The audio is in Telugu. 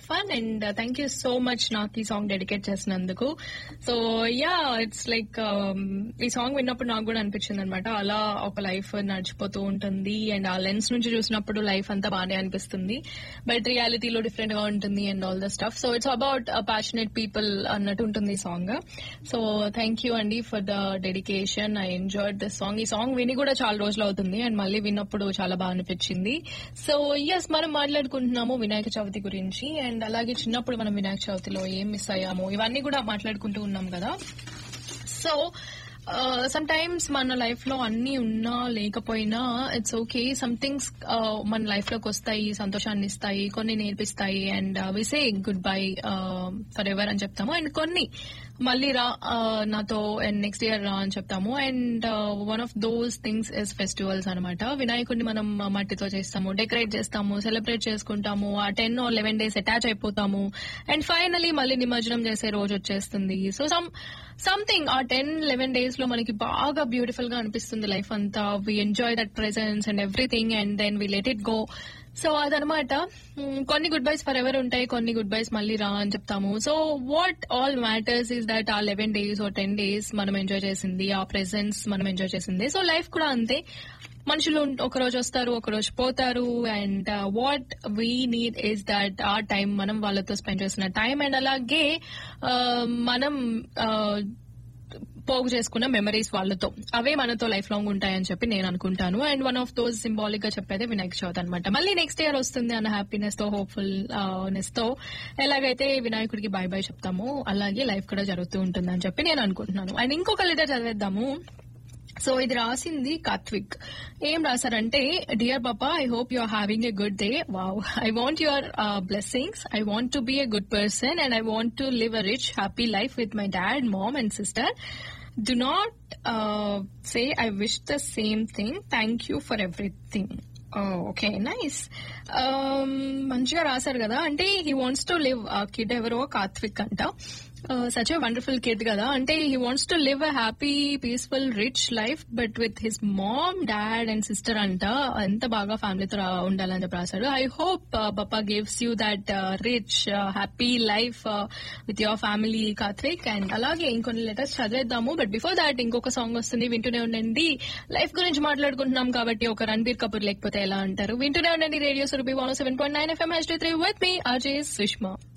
Fun and thank you so much నాకు ఈ సాంగ్ డెడికేట్ చేసినందుకు సో యా ఇట్స్ లైక్ ఈ సాంగ్ విన్నప్పుడు నాకు కూడా అనిపించింది అనమాట అలా ఒక లైఫ్ నడిచిపోతూ ఉంటుంది అండ్ ఆ లెన్స్ నుంచి చూసినప్పుడు లైఫ్ అంతా బాగానే అనిపిస్తుంది బట్ రియాలిటీలో డిఫరెంట్ గా ఉంటుంది and all the stuff so it's about passionate people అన్నట్టు ఉంటుంది ఈ సాంగ్ సో థ్యాంక్ యూ అండి for the dedication I enjoyed this song ఈ సాంగ్ విని కూడా చాలా రోజులు అవుతుంది అండ్ మళ్ళీ విన్నప్పుడు చాలా బాగా అనిపించింది సో ఎస్ మనం మాట్లాడుకుంటున్నాము వినాయక చవితి గురించి అండ్ అలాగే చిన్నప్పుడు మనం వినాయక చవితిలో ఏం మిస్ అయ్యాము ఇవన్నీ కూడా మాట్లాడుకుంటూ ఉన్నాం కదా సో సమ్ టైమ్స్ మన లైఫ్ లో అన్ని ఉన్నా లేకపోయినా ఇట్స్ ఓకే సమ్ థింగ్స్ మన లైఫ్ లోకి వస్తాయి సంతోషాన్ని ఇస్తాయి కొన్ని నేర్పిస్తాయి and we say goodbye forever అని చెప్తాము అండ్ కొన్ని మళ్ళీ రా uh, నాతో అండ్ నెక్స్ట్ ఇయర్ రా అని చెప్తాము and one of those things is festivals అనమాట వినాయకుడిని మనం మట్టితో చేస్తాము డెకరేట్ చేస్తాము సెలబ్రేట్ చేసుకుంటాము ఆ ten or eleven days attach అయిపోతాము అండ్ ఫైనలీ మళ్ళీ నిమజ్జనం చేసే రోజు వచ్చేస్తుంది సో సమ్ సంథింగ్ ఆ టెన్ లెవెన్ డేస్ లో మనకి బాగా బ్యూటిఫుల్ గా అనిపిస్తుంది లైఫ్ అంతా we enjoy that presence and everything and then we let it go so అదనమాట మ్, కొన్ని గుడ్ బైస్ ఫర్ ఎవర్ ఉంటాయి కొన్ని గుడ్ బైస్ మళ్ళీ రా అని చెప్తాము so what all matters is that ఆ eleven days or ten days మనం ఎంజాయ్ చేసింది ఆ ప్రెసెన్స్ మనం ఎంజాయ్ చేసింది సో లైఫ్ కూడా అంతే మనుషులు ఉం- ఒక రోజు వస్తారు ఒక రోజు పోతారు and what we need is that ఆ టైం మనం వాళ్ళతో స్పెండ్ చేసిన టైం అండ్ అలాగే ఆ, మనం ఆ, పోగు చేసుకున్న మెమరీస్ వాళ్ళతో అవే మనతో లైఫ్ లాంగ్ ఉంటాయని చెప్పి నేను అనుకుంటాను and one of those symbolic గా చెప్పేది వినాయక చవితి అనమాట మళ్ళీ నెక్స్ట్ ఇయర్ వస్తుంది అన్న హ్యాపీనెస్ తో హోప్ఫుల్ నెస్ తో ఎలాగైతే వినాయకుడికి బై బై చెప్తామో అలాగే లైఫ్ కూడా జరుగుతూ ఉంటుందని చెప్పి నేను అనుకుంటున్నాను అండ్ ఇంకొక లెటర్ చదివేద్దాము సో ఇది రాసింది కాత్విక్ ఏం రాశారంటే dear papa I hope you are having a good day wow I want your blessings I want to be a good person and I want to live a rich happy life with my dad mom and sister do not uh, say I wish the same thing. Thank you for everything. Okay nice మంచిగా రాశారు కదా అంటే he wants to live kid ఎవరో కాత్విక్ అంట సచ్ ఎ వండర్ఫుల్ కిడ్ కదా అంటే he wants to live a happy peaceful rich life but with his mom dad and sister అంట ఎంత బాగా ఫ్యామిలీతో ఉండాలని చెప్పి రాశాడు I hope pappa gives you that rich happy life with your family Kathvik and అలాగే ఇంకొన్ని లెటర్స్ చదివేద్దాము బట్ బిఫోర్ దాట్ ఇంకొక సాంగ్ వస్తుంది వింటూనే ఉండండి లైఫ్ గురించి మాట్లాడుకుంటున్నాం కాబట్టి ఒక రణబీర్ కపూర్ లేకపోతే ఎలా అంటారు వింటూనే ఉండండి radio Surabhi one seven point nine FM H three with మీ అజయ్ సుష్మా